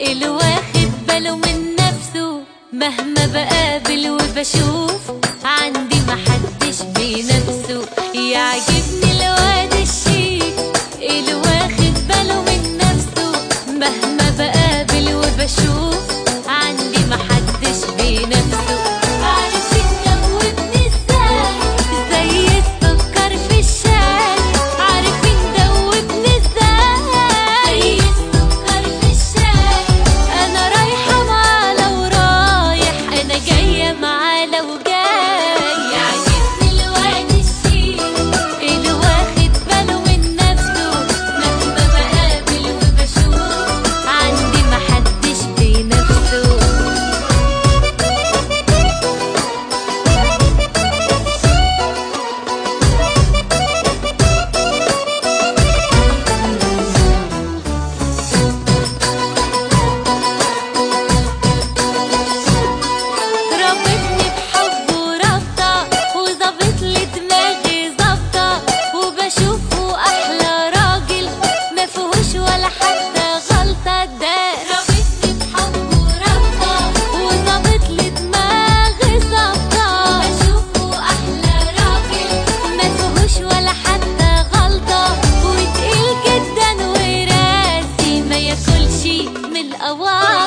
اللي واخد باله من نفسه مهما بقابل وبشوف عندي محدش بنفسه يعجبني الواد الشيك اللي واخد باله من نفسه مهما بقابل وبشوف عندي محدش بنفسه عارفين دوبني ازاي زي السكر في الشاي عارفين دوبني ازاي زي السكر في الشاي انا رايحه معاه لو رايح انا جايه معاه لو جاي يعجبني الواد الشيك اللي واخد باله من نفسه مهما بقابل وبشوف عندي محدش بنفسه ربطني بحبه رابطة وظابط لي دماغي ظابطة وبشوفه أحلى راجل ما فيهوش ولا حتى غلطة ده ربطني بحبه رابطة وظابط لي دماغي ظابطة بشوفه أحلى راجل ما فيهوش ولا حتى غلطة وتقيل جدا وراسي ما ياكلش من الأوائل